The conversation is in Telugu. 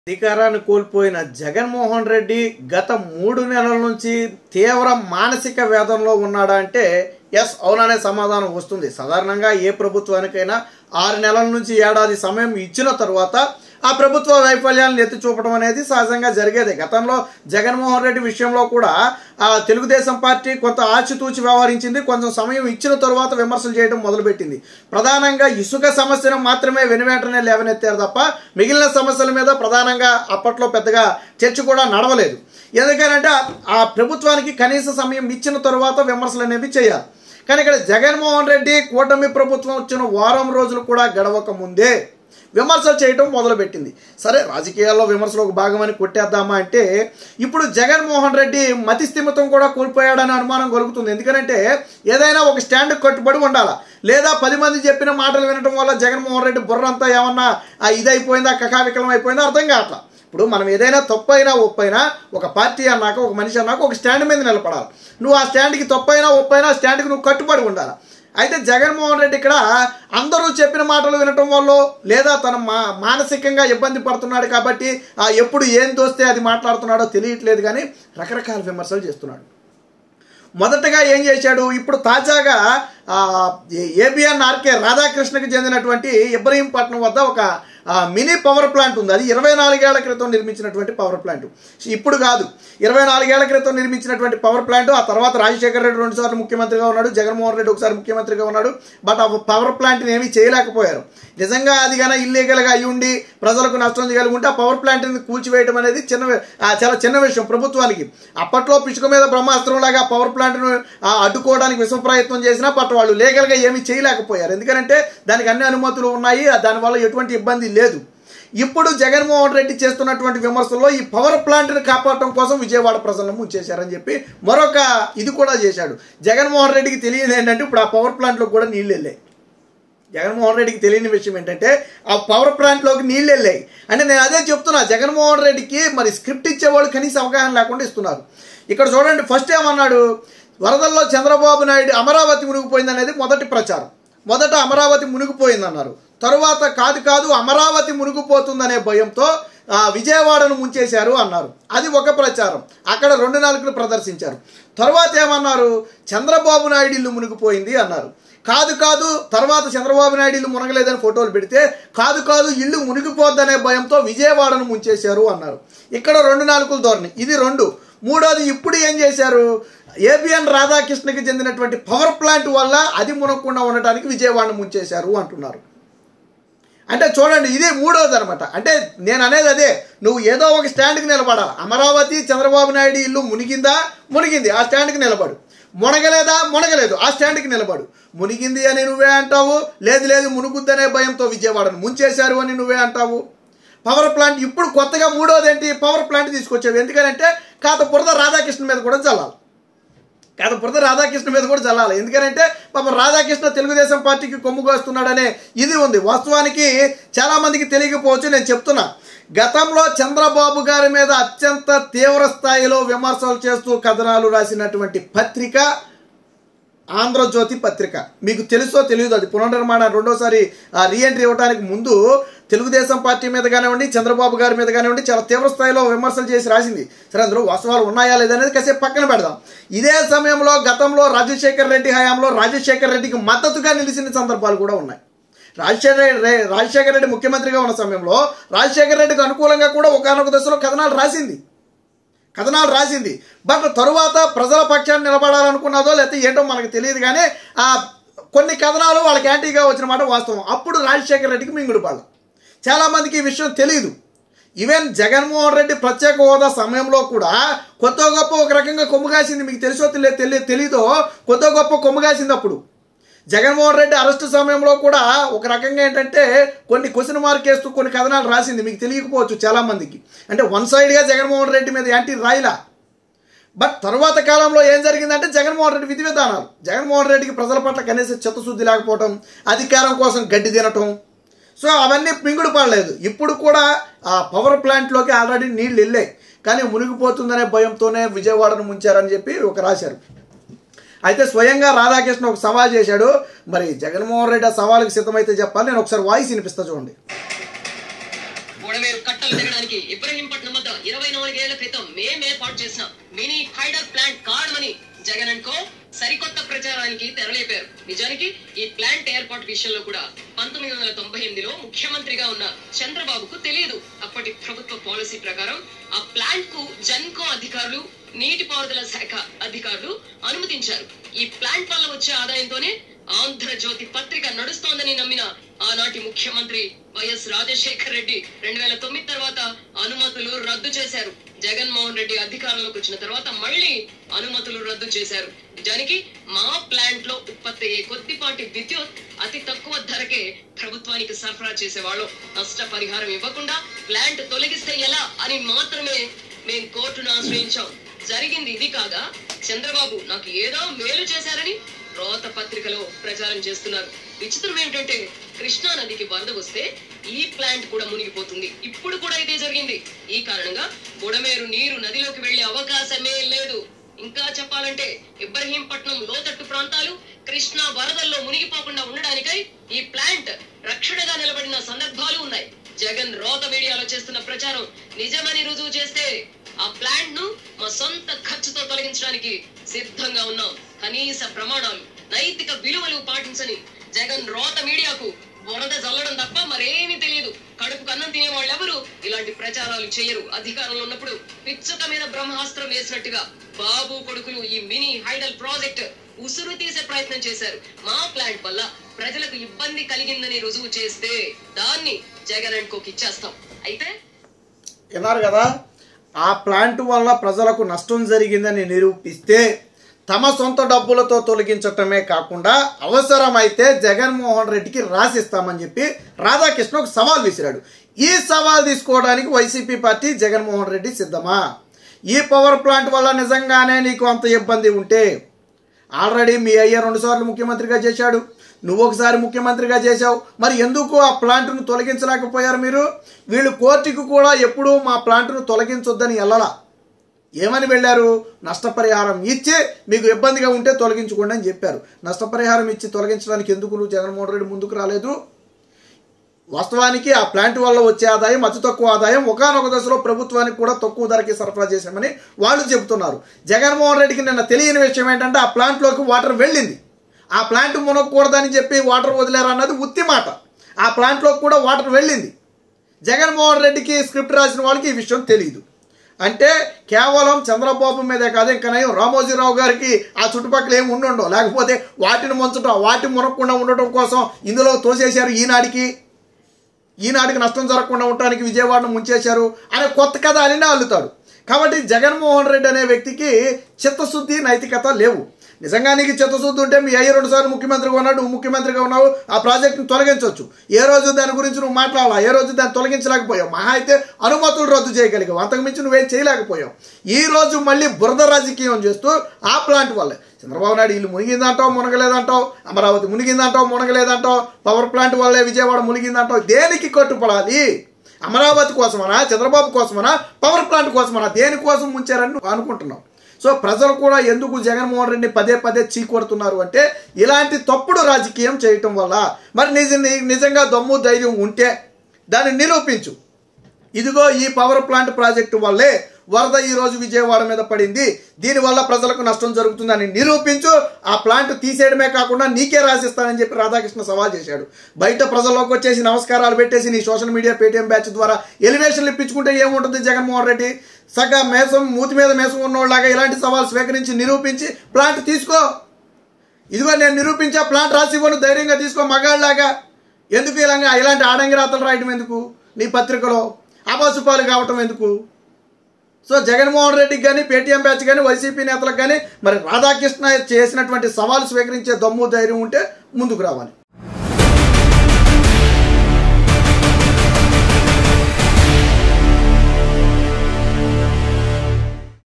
అధికారాన్ని కోల్పోయిన జగన్మోహన్ రెడ్డి గత మూడు నెలల నుంచి తీవ్ర మానసిక వేదనలో ఉన్నాడా అంటే ఎస్ అవుననే సమాధానం వస్తుంది సాధారణంగా ఏ ప్రభుత్వానికైనా ఆరు నెలల నుంచి ఏడాది సమయం ఇచ్చిన తర్వాత ఆ ప్రభుత్వ వైఫల్యాలను ఎత్తి చూపడం అనేది సహజంగా జరిగేది గతంలో జగన్మోహన్ రెడ్డి విషయంలో కూడా ఆ తెలుగుదేశం పార్టీ కొంత ఆచితూచి వ్యవహరించింది కొంచెం సమయం ఇచ్చిన తరువాత విమర్శలు చేయడం మొదలుపెట్టింది ప్రధానంగా ఇసుక సమస్యను మాత్రమే వెనువెంటనే లేవనెత్తారు తప్ప మిగిలిన సమస్యల మీద ప్రధానంగా అప్పట్లో పెద్దగా చర్చ కూడా నడవలేదు ఎందుకంటే ఆ ప్రభుత్వానికి కనీస సమయం ఇచ్చిన తరువాత విమర్శలు అనేవి చేయాలి కానీ ఇక్కడ జగన్మోహన్ రెడ్డి కూటమి ప్రభుత్వం వచ్చిన వారం రోజులు కూడా గడవక ముందే విమర్శలు చేయటం మొదలుపెట్టింది సరే రాజకీయాల్లో విమర్శలు ఒక భాగమని కొట్టేద్దామా అంటే ఇప్పుడు జగన్మోహన్ రెడ్డి మతి స్థిమితం కూడా కోల్పోయాడని అనుమానం కలుగుతుంది ఎందుకంటే ఏదైనా ఒక స్టాండ్ కట్టుబడి ఉండాలా లేదా పది మంది చెప్పిన మాటలు వినటం వల్ల జగన్మోహన్ రెడ్డి బుర్రంతా ఏమన్నా ఆ ఇదైపోయిందా కకావికలం అయిపోయిందా అర్థం కావట్లా ఇప్పుడు మనం ఏదైనా తప్పైనా ఒప్పైనా ఒక పార్టీ అన్నాక ఒక మనిషి అన్నాక ఒక స్టాండ్ మీద నిలబడాలి నువ్వు ఆ స్టాండ్కి తప్పైనా ఒప్పైనా స్టాండ్కి నువ్వు కట్టుబడి ఉండాలి అయితే జగన్మోహన్ రెడ్డి ఇక్కడ అందరూ చెప్పిన మాటలు వినటం వల్ల లేదా తన మా మానసికంగా ఇబ్బంది పడుతున్నాడు కాబట్టి ఆ ఎప్పుడు ఏం దోస్తే అది మాట్లాడుతున్నాడో తెలియట్లేదు కానీ రకరకాల విమర్శలు చేస్తున్నాడు మొదటగా ఏం చేశాడు ఇప్పుడు తాజాగా ఏబిఎన్ ఆర్కే రాధాకృష్ణకి చెందినటువంటి ఇబ్రహీంపట్నం వద్ద ఒక ఆ, మినీ పవర్ ప్లాంట్ ఉంది అది ఇరవై నాలుగేళ్ల క్రితం నిర్మించినటువంటి పవర్ ప్లాంట్ ఇప్పుడు కాదు ఇరవై నాలుగేళ్ల క్రితం నిర్మించినటువంటి పవర్ ప్లాంట్ ఆ తర్వాత రాజశేఖర రెడ్డి రెండు సార్లు ముఖ్యమంత్రిగా ఉన్నాడు జగన్మోహన్ రెడ్డి ఒకసారి ముఖ్యమంత్రిగా ఉన్నాడు బట్ ఆ పవర్ ప్లాంట్ని ఏమీ చేయలేకపోయారు నిజంగా అది కానీ ఇల్లీగల్గా అయి ఉండి ప్రజలకు నష్టం చేయగలిగి ఉంటే ఆ పవర్ ప్లాంట్ని కూల్చివేయడం అనేది చిన్న వి- ఆ, చాలా చిన్న విషయం ప్రభుత్వానికి అప్పట్లో పిచ్చుక మీద బ్రహ్మాస్త్రంలాగా పవర్ ప్లాంట్ను ఆ, అడ్డుకోవడానికి విశ్వ ప్రయత్నం చేసినా బట్ వాళ్ళు లీగల్గా ఏమీ చేయలేకపోయారు ఎందుకంటే దానికి అన్ని అనుమతులు ఉన్నాయి ఆ, దానివల్ల ఎటువంటి ఇబ్బంది లేదు ఇప్పుడు జగన్మోహన్ రెడ్డి చేస్తున్నటువంటి విమర్శల్లో ఈ పవర్ ప్లాంట్ని కాపాడటం కోసం విజయవాడ ప్రజలను ముంచేశారని చెప్పి మరొక ఇది కూడా చేశాడు జగన్మోహన్ రెడ్డికి తెలియదు ఏంటంటే ఇప్పుడు ఆ పవర్ ప్లాంట్లో కూడా నీళ్ళు వెళ్ళాయి జగన్మోహన్ రెడ్డికి తెలియని విషయం ఏంటంటే ఆ పవర్ ప్లాంట్లోకి నీళ్ళు వెళ్ళాయి అంటే నేను అదే చెప్తున్నా జగన్మోహన్ రెడ్డికి మరి స్క్రిప్ట్ ఇచ్చేవాళ్ళు కనీస అవగాహన లేకుండా ఇస్తున్నారు ఇక్కడ చూడండి ఫస్ట్ ఏమన్నాడు వరదల్లో చంద్రబాబు నాయుడు అమరావతి మునిగిపోయింది అనేది మొదటి ప్రచారం మొదట అమరావతి మునిగిపోయిందన్నారు తరువాత కాదు కాదు అమరావతి మునిగిపోతుందనే భయంతో ఆ, విజయవాడను ముంచేశారు అన్నారు అది ఒక ప్రచారం అక్కడ రెండు నాలుగులు ప్రదర్శించారు తర్వాత ఏమన్నారు చంద్రబాబు నాయుడు ఇల్లు మునిగిపోయింది అన్నారు కాదు కాదు తర్వాత చంద్రబాబు నాయుడు ఇల్లు మునగలేదని ఫోటోలు పెడితే కాదు కాదు ఇల్లు మునిగిపోద్దనే భయంతో విజయవాడను ముంచేశారు అన్నారు ఇక్కడ రెండు నాలుగులు ధోరణి ఇది రెండు మూడోది ఇప్పుడు ఏం చేశారు ఏబిఎన్ రాధాకృష్ణకి చెందినటువంటి పవర్ ప్లాంట్ వల్ల అది మునగకుండా ఉండటానికి విజయవాడను ముంచేశారు అంటున్నారు అంటే చూడండి ఇది మూడోది అనమాట అంటే నేను అనేది అదే నువ్వు ఏదో ఒక స్టాండ్కి నిలబడాలి అమరావతి చంద్రబాబు నాయుడు ఇల్లు మునిగిందా మునిగింది ఆ స్టాండ్కి నిలబడు మునగలేదా మునగలేదు ఆ స్టాండ్కి నిలబడు మునిగింది అని నువ్వే అంటావు లేదు లేదు మునుగుద్దనే భయంతో విజయవాడను ముంచేశారు అని నువ్వే అంటావు పవర్ ప్లాంట్ ఇప్పుడు కొత్తగా మూడోది ఏంటి పవర్ ప్లాంట్ తీసుకొచ్చావు ఎందుకంటే కాత బురద రాధాకృష్ణ మీద కూడా చల్లాలి కాదు బురద రాధాకృష్ణ మీద కూడా చల్లాలి ఎందుకంటే పాపం రాధాకృష్ణ తెలుగుదేశం పార్టీకి కొమ్ము కోస్తున్నాడనే ఇది ఉంది వాస్తవానికి చాలా మందికి తెలియకపోవచ్చు నేను చెప్తున్నా గతంలో చంద్రబాబు గారి మీద అత్యంత తీవ్ర స్థాయిలో విమర్శలు చేస్తూ కథనాలు రాసినటువంటి పత్రిక ఆంధ్రజ్యోతి పత్రిక మీకు తెలుసో తెలియదు అది పునర్నిర్మాణ రెండోసారి ఆ రీఎంట్రీ ఇవ్వడానికి ముందు తెలుగుదేశం పార్టీ మీద కానివ్వండి చంద్రబాబు గారి మీద కానివ్వండి చాలా తీవ్ర స్థాయిలో విమర్శలు చేసి రాసింది సరే అందులో వాస్తవాలు ఉన్నాయా లేదనేది కాసేపు పక్కన పెడదాం ఇదే సమయంలో గతంలో రాజశేఖర్ రెడ్డి హయాంలో రాజశేఖర్ రెడ్డికి మద్దతుగా నిలిచిన సందర్భాలు కూడా ఉన్నాయి రాజశేఖర రెడ్డి రాజశేఖర రెడ్డి ముఖ్యమంత్రిగా ఉన్న సమయంలో రాజశేఖర రెడ్డికి అనుకూలంగా కూడా ఒకనొక దశలో కథనాలు రాసింది కథనాలు రాసింది బట్ తరువాత ప్రజల పక్షాన్ని నిలబడాలనుకున్నదో లేకపోతే ఏంటో మనకు తెలియదు కానీ ఆ కొన్ని కథనాలు వాళ్ళకి యాంటీగా వచ్చిన మాట వాస్తవం అప్పుడు రాజశేఖర రెడ్డికి మింగుడు పడాలి చాలామందికి ఈ విషయం తెలియదు ఈవెన్ జగన్మోహన్ రెడ్డి ప్రత్యేక హోదా సమయంలో కూడా కొత్త గొప్ప ఒక రకంగా కొమ్ము కాసింది మీకు తెలుసో తెలియ తెలియ తెలీదో కొత్త గొప్ప కొమ్ము కాసింది అప్పుడు జగన్మోహన్ రెడ్డి అరెస్ట్ సమయంలో కూడా ఒక రకంగా ఏంటంటే కొన్ని క్వశ్చన్ మార్క్ వేస్తూ కొన్ని కథనాలు రాసింది మీకు తెలియకపోవచ్చు చాలామందికి అంటే వన్ సైడ్గా జగన్మోహన్ రెడ్డి మీద యాంటీ రాయిలా బట్ తర్వాత కాలంలో ఏం జరిగిందంటే జగన్మోహన్ రెడ్డి విధి విధానాలు జగన్మోహన్ రెడ్డికి ప్రజల పట్ల కనీస చిత్తశుద్ధి లేకపోవటం అధికారం కోసం గడ్డి తినటం సో అవన్నీ పింగుడు పడలేదు ఇప్పుడు కూడా ఆ పవర్ ప్లాంట్లోకి ఆల్రెడీ నీళ్ళు వెళ్ళాయి కానీ మునిగిపోతుందనే భయంతోనే విజయవాడను ముంచారని చెప్పి ఒక రాశారు అయితే స్వయంగా రాధాకృష్ణ ఒక సవాల్ చేశాడు మరి జగన్మోహన్ రెడ్డి ఆ సవాలుకి సిద్ధమైతే చెప్పాలి నేను ఒకసారి వాయిస్ వినిపిస్తా చూడండి బుడమేరు కట్టలు ప్రజలు తినడానికి ఇబ్రహీంపట్నం వద్ద ఇరవై నాలుగేళ్ల క్రితం మేం ఏర్పాటు చేసిన మినీ హైడర్ ప్లాంట్ కాడమని జగన్ అనుకో సరికొత్త ప్రచారానికి తెరలేపారు నిజానికి ఈ ప్లాంట్ ఏర్పాటు విషయంలో కూడా పంతొమ్మిది వందల తొంభై ఎనిమిదిలో ముఖ్యమంత్రిగా ఉన్న చంద్రబాబుకు తెలియదు అప్పటి ప్రభుత్వ పాలసీ ప్రకారం ఆ ప్లాంట్ కు జన్కో అధికారులు నీటిపారుదల శాఖ అధికారులు అనుమతించారు ఈ ప్లాంట్ వల్ల వచ్చే ఆదాయంతోనే ఆంధ్రజ్యోతి పత్రిక నడుస్తోందని నమ్మిన ఆనాటి ముఖ్యమంత్రి వైఎస్ రాజశేఖర్ రెడ్డి రెండు వేల తొమ్మిది తర్వాత అనుమతులు రద్దు చేశారు జగన్మోహన్ రెడ్డి అధికారంలోకి వచ్చిన తర్వాత మళ్ళీ అనుమతులు రద్దు చేశారు నిజానికి మా ప్లాంట్ లో ఉత్పత్తి అయ్యే కొద్దిపాటి విద్యుత్ అతి తక్కువ ధరకే ప్రభుత్వానికి సరఫరా చేసేవాళ్ళం నష్టపరిహారం ఇవ్వకుండా ప్లాంట్ తొలగిస్తే ఎలా అని మాత్రమే మేం కోర్టును ఆశ్రయించాం జరిగింది ఇది కాగా చంద్రబాబు నాకు ఏదో మేలు చేశారని రోత పత్రికలో ప్రచారం చేస్తున్నారు విచిత్రం ఏమిటంటే కృష్ణా నదికి వరద వస్తే ఈ ప్లాంట్ కూడా మునిగిపోతుంది ఇప్పుడు కూడా ఇదే జరిగింది ఈ కారణంగా బుడమేరు నీరు నదిలోకి వెళ్లే అవకాశమే లేదు ఇంకా చెప్పాలంటే ఇబ్రహీంపట్నం లోతట్టు ప్రాంతాలు కృష్ణా వరదల్లో మునిగిపోకుండా ఉండడానికై ఈ ప్లాంట్ రక్షణగా నిలబడిన సందర్భాలు ఉన్నాయి జగన్ రోత మీడియాలో చేస్తున్న ప్రచారం నిజమని రుజువు చేస్తే ఆ ప్లాంట్ ను మా సొంత ఖర్చుతో తొలగించడానికి సిద్ధంగా ఉన్నాం కనీస ప్రమాణాలు నైతిక విలువలు పాటించని జగన్ రోత మీడియాకు వరద జల్లడం తప్ప మరేమీ తెలియదు కడుపు కన్నం తినే వాళ్ళెవరు ఇలాంటి ప్రచారాలు చేయరు అధికారంలో ఉన్నప్పుడు పిచ్చుక మీద బ్రహ్మాస్త్రం వేసినట్టుగా బాబు కొడుకులు ఈ మినీ హైడల్ ప్రాజెక్ట్ ఉసురు తీసే ప్రయత్నం చేశారు మా ప్లాంట్ వల్ల ప్రజలకు ఇబ్బంది కలిగిందని రుజువు చేస్తే దాన్ని జగన్ అండ్ కోకి ఇచ్చేస్తాం అయితే విన్నారు కదా ఆ ప్లాంట్ వల్ల ప్రజలకు నష్టం జరిగిందని నిరూపిస్తే తమ సొంత డబ్బులతో తొలగించటమే కాకుండా అవసరమైతే జగన్మోహన్ రెడ్డికి రాసిస్తామని చెప్పి రాధాకృష్ణ ఒక సవాల్ విసిరాడు ఈ సవాల్ తీసుకోవడానికి వైసీపీ పార్టీ జగన్మోహన్ రెడ్డి సిద్ధమా ఈ పవర్ ప్లాంట్ వల్ల నిజంగానే నీకు అంత ఇబ్బంది ఉంటే ఆల్రెడీ మీ అయ్య రెండు సార్లు ముఖ్యమంత్రిగా చేశాడు నువ్వు ఒకసారి ముఖ్యమంత్రిగా చేశావు మరి ఎందుకు ఆ ప్లాంట్ను తొలగించలేకపోయారు మీరు వీళ్ళు కోర్టుకు కూడా ఎప్పుడూ మా ప్లాంట్ను తొలగించొద్దని వెళ్ళలా ఏమని వెళ్ళారు నష్టపరిహారం ఇచ్చి మీకు ఇబ్బందిగా ఉంటే తొలగించుకోండి అని చెప్పారు నష్టపరిహారం ఇచ్చి తొలగించడానికి ఎందుకు నువ్వు జగన్మోహన్ రెడ్డి ముందుకు రాలేదు వాస్తవానికి ఆ ప్లాంట్ వల్ల వచ్చే ఆదాయం అతి తక్కువ ఆదాయం ఒకనొక దశలో ప్రభుత్వానికి కూడా తక్కువ ధరకి సరఫరా చేశామని వాళ్ళు చెబుతున్నారు జగన్మోహన్ రెడ్డికి నిన్న తెలియని విషయం ఏంటంటే ఆ ప్లాంట్లోకి వాటర్ వెళ్ళింది ఆ ప్లాంట్ మునగకూడదని చెప్పి వాటర్ వదిలేరు అన్నది ఉత్తి మాట ఆ ప్లాంట్లోకి కూడా వాటర్ వెళ్ళింది జగన్మోహన్ రెడ్డికి స్క్రిప్ట్ రాసిన వాళ్ళకి ఈ విషయం తెలియదు అంటే కేవలం చంద్రబాబు మీదే కాదు ఇంకా నయం రామోజీరావు గారికి ఆ చుట్టుపక్కల ఏమి ఉండుండవు లేకపోతే వాటిని ముంచడం వాటిని మునగకుండా ఉండటం కోసం ఇందులో తోసేశారు ఈనాడికి ఈనాటికి నష్టం జరగకుండా ఉండటానికి విజయవాడను ముంచేశారు అనే కొత్త కథ అని అల్లుతాడు కాబట్టి జగన్మోహన్ రెడ్డి అనే వ్యక్తికి చిత్తశుద్ధి నైతికత లేవు నిజంగా నీకు చిత్తశుద్ధి ఉంటే మీ అయ్య రెండు సార్లు ముఖ్యమంత్రిగా ఉన్నాడు నువ్వు ముఖ్యమంత్రిగా ఉన్నావు ఆ ప్రాజెక్టును తొలగించవచ్చు ఏ రోజు దాని గురించి నువ్వు మాట్లాడాలా ఏ రోజు దాన్ని తొలగించలేకపోయావు మహా అయితే అనుమతులు రద్దు చేయగలిగావు అంతకుమించి నువ్వేం చేయలేకపోయావు ఈ రోజు మళ్ళీ బురద రాజకీయం చేస్తూ ఆ ప్లాంట్ వల్లే చంద్రబాబు నాయుడు ఇల్లు మునిగిందంటావు మునగలేదంటావు అమరావతి మునిగిందంటావు మునగలేదంటావు పవర్ ప్లాంట్ వల్లే విజయవాడ మునిగిందంటావు దేనికి కట్టుపడాలి అమరావతి కోసమనా చంద్రబాబు కోసమనా పవర్ ప్లాంట్ కోసమనా దేనికోసం ముంచారని నువ్వు అనుకుంటున్నావు సో ప్రజలు కూడా ఎందుకు జగన్మోహన్ రెడ్డిని పదే పదే చీకొడుతున్నారు అంటే ఇలాంటి తప్పుడు రాజకీయం చేయటం వల్ల మరి నిజ నిజంగా దమ్ము ధైర్యం ఉంటే దాన్ని నిరూపించు ఇదిగో ఈ పవర్ ప్లాంట్ ప్రాజెక్టు వల్లే వరద ఈ రోజు విజయవాడ మీద పడింది దీనివల్ల ప్రజలకు నష్టం జరుగుతుందని నిరూపించు ఆ ప్లాంట్ తీసేయడమే కాకుండా నీకే రాసిస్తానని చెప్పి రాధాకృష్ణ సవాల్ చేశాడు బయట ప్రజల్లోకి వచ్చేసి నమస్కారాలు పెట్టేసి నీ సోషల్ మీడియా పేటీఎం బ్యాచ్ ద్వారా ఎలివేషన్లు ఇప్పించుకుంటే ఏముంటుంది జగన్మోహన్ రెడ్డి సగ మేసం మూతి మీద మేసం ఉన్నోళ్ళలాగా ఇలాంటి సవాల్ స్వీకరించి నిరూపించి ప్లాంట్ తీసుకో ఇదిగో నేను నిరూపించా ప్లాంట్ రాసి ఇవ్వను ధైర్యంగా తీసుకో మగాళ్ళలాగా ఎందుకు ఇలాగా ఇలాంటి ఆడంగి రాతలు రాయడం ఎందుకు నీ పత్రికలో అపసుపాలు కావటం ఎందుకు సో జగన్మోహన్ రెడ్డికి కానీ పేటీఎం బ్యాచ్ కానీ వైసీపీ నేతలకు కానీ మరి రాధాకృష్ణ చేసినటువంటి సవాలు స్వీకరించే దమ్ము ధైర్యం ఉంటే ముందుకు రావాలి